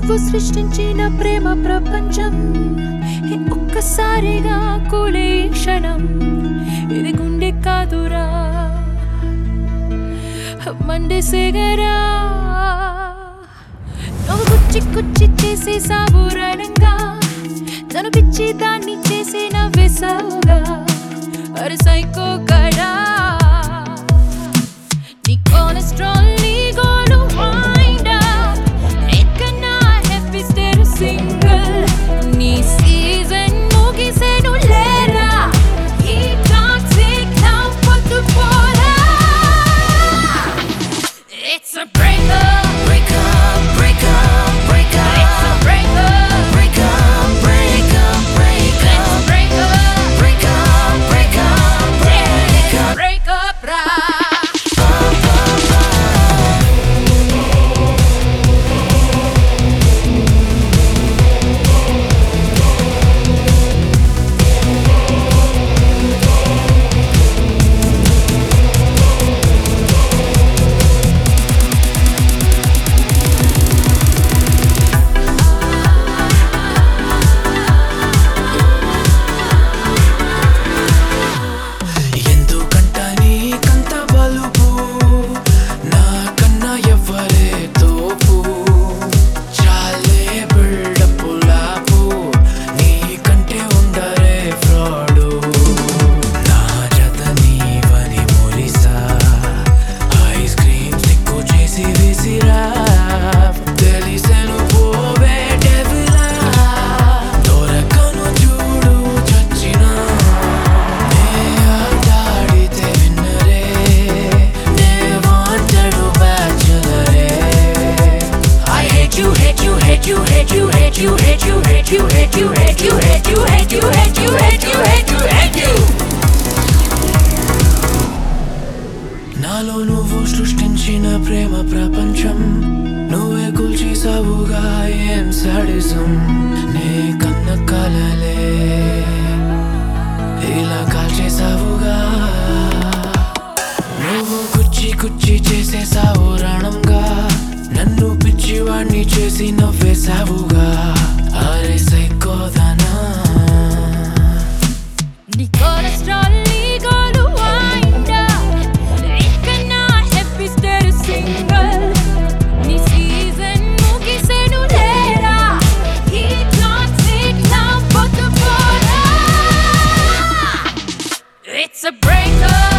నువ్వు సృష్టించిన ప్రేమ ప్రపంచం ఏ ఒక్కసారిగా కూలే ఈ క్షణం ఇది గుండె కాదురా మండే సేగరా నువ్వు కుచ్చి కుచ్చి చేసే సాబురణంగా తను పిచ్చి దాన్ని చేసే నవ్వేసావుగా అరే సైకో గడా నీ కొలెస్ట్రాల్ నీ గోలు వైండా ఎక్కన్నా హ్యాపీ స్టేర్ సింగిల్ నీ సీజన్ ముగిసేను లేరా ఈ టాక్సిక్ లవ్ పొద్దు పోరా It's a breakup Breakup, breakup, breakup, It's a breakup breakup, breakup, breakup, Let's break up breakup, breakup, Yeah, breakup. break up ra ఎందుకంట నీకంత బలుపు నాకన్నా ఎవ్వరే తోపు చాలే బిల్డప్ లాపు నీకంటే ఉందరే ఫ్రాడు నా జత నీవని మురిసా ఐస్ క్రీమ్ సిక్కు చేసి విసిరా తెలిసెను పోవే డెవిలా దొరకను చూడు చచ్చినా నే ఆటాడితే విన్నరే నే వాంటెడు బ్యాచులరే I hate you, hate you, hate you, hate you, hate you, hate you, hate you, hate you, hate you, hate you, hate you, hate you, hate you, hate you, hate you. నాలో నువ్వు సృష్టించిన ప్రేమ ప్రపంచం నువ్వే కూల్చేసావుగా ఏం sadism నే కన్న కలలే ఇలా కాల్చేసావుగా నువ్వు కుచ్చి కుచ్చి చేసేసావు రాణంగా నన్ను పిచ్చివాణ్ణి చేసి నవ్వేసావుగా అరే సైకోదనా నీ కొలెస్ట్రాల్ నీ గోలు వైండా ఎక్కన్నా హ్యాపీ స్టేర్ సింగిల్ నీ సీజన్ ముగిసేను లేరా ఈ టాక్సిక్ లవ్ పొద్దు పోరా It's a breakup